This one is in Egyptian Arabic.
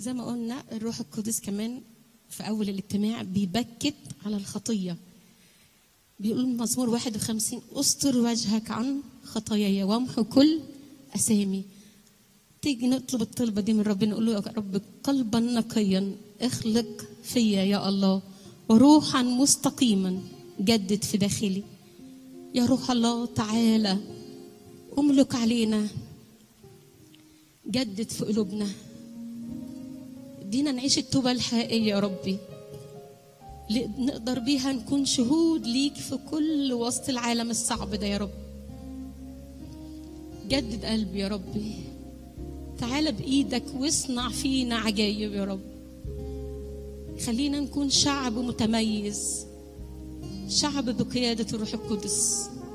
زي ما قلنا الروح القدس كمان في أول الاجتماع بيبكت على الخطية بيقول المزمور 51 استر وجهك عن خطاياي وامحو كل أسامي تيجي نطلب الطلبة دي من ربنا نقول له يا رب قلبا نقيا اخلق فيا يا الله وروحا مستقيما جدد في داخلي يا روح الله تعالى املك علينا جدد في قلوبنا ادينا نعيش التوبة الحقيقية يا ربي اللي نقدر بيها نكون شهود ليك في كل وسط العالم الصعب ده يا رب جدد قلبي يا ربي تعالى بإيدك واصنع فينا عجايب يا رب خلينا نكون شعب متميز شعب بقيادة الروح القدس